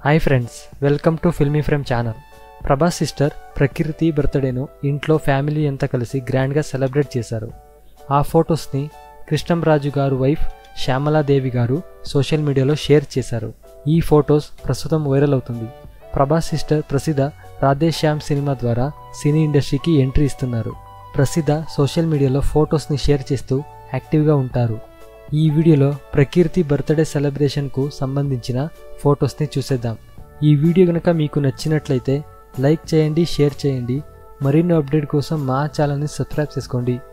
hi friends welcome to filmy frame channel Prabhas sister Prakruthi బర్త్డేను ఇంట్లో family అంతా కలిసి గ్రాండ్గా సెలబ్రేట్ చేశారు ఆ ఫొటోస్ని కృష్ణంరాజు గారు వైఫ్ శ్యామలాదేవి గారు సోషల్ మీడియాలో షేర్ చేశారు ఈ ఫొటోస్ ప్రస్తుతం వైరల్ అవుతుంది ప్రభాస్ సిస్టర్ ప్రసిద్ధ రాధేశ్యామ్ సినిమా ద్వారా సినీ ఇండస్ట్రీకి ఎంట్రీ ఇస్తున్నారు ప్రసిద్ధ సోషల్ మీడియాలో ఫొటోస్ని షేర్ చేస్తూ యాక్టివ్గా ఉంటారు ఈ వీడియోలో ప్రకీర్తి బర్త్డే సెలబ్రేషన్కు సంబంధించిన ఫొటోస్ని చూసేద్దాం ఈ వీడియో కనుక మీకు నచ్చినట్లయితే లైక్ చేయండి షేర్ చేయండి మరిన్ని అప్డేట్ కోసం మా ఛానల్ని సబ్స్క్రైబ్ చేసుకోండి